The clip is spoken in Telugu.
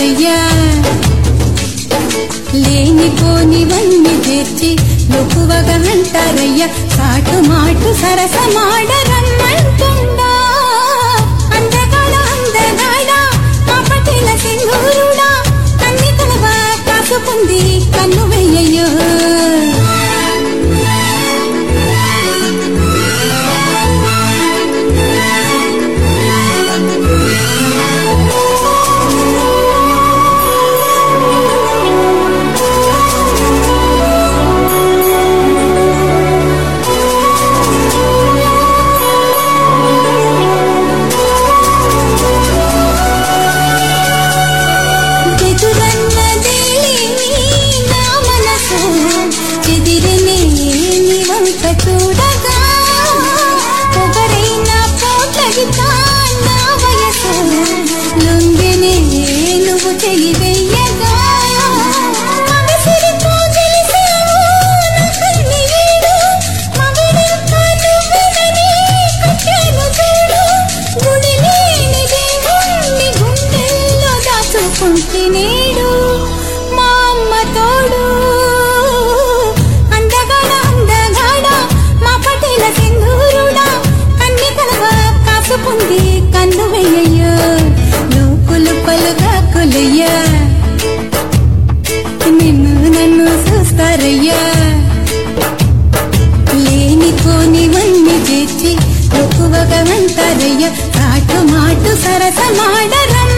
అంటారయ్యా లేనిపోనివన్నీ చేర్చి లోకువగా అంటారయ్యా సాటు మాటు సరసమాడరమ్మంటుండా అందగాడ అందగాడ కాపటిల సింధూరుడా కన్ని కలవ కాసుకుంది కన్ను వెయ్యయ్యో ఎదురన్నదేలేని నా మనసు ఎదిరనే నీ వంక చూడగా పొగరైన పోట్లగితా నా వయసు లొంగెనే నువ్వు చెయ్యగా మగసిరితో తెలిసావు నా కన్ని వీడు మగడింక నువ్వెనని కట్టాను చూడు గుడి లేని దేవుణ్ణి గుండెల్లో దాచుకుంటే నేడు మా అమ్మ తోడు అందగాడ అందగాడ మా పటేల సింధూరుడా కన్ని కలవ కాసుకుంది కన్ను వెయ్యయ్యో లోకులు పలుగా కొలయ్యా నిన్ను నన్ను చూస్తారయ్యా లేనిపోనివన్నీ చేర్చి ఎక్కువగా అంటారయ్యా కాటు మాటు సరసమాడరం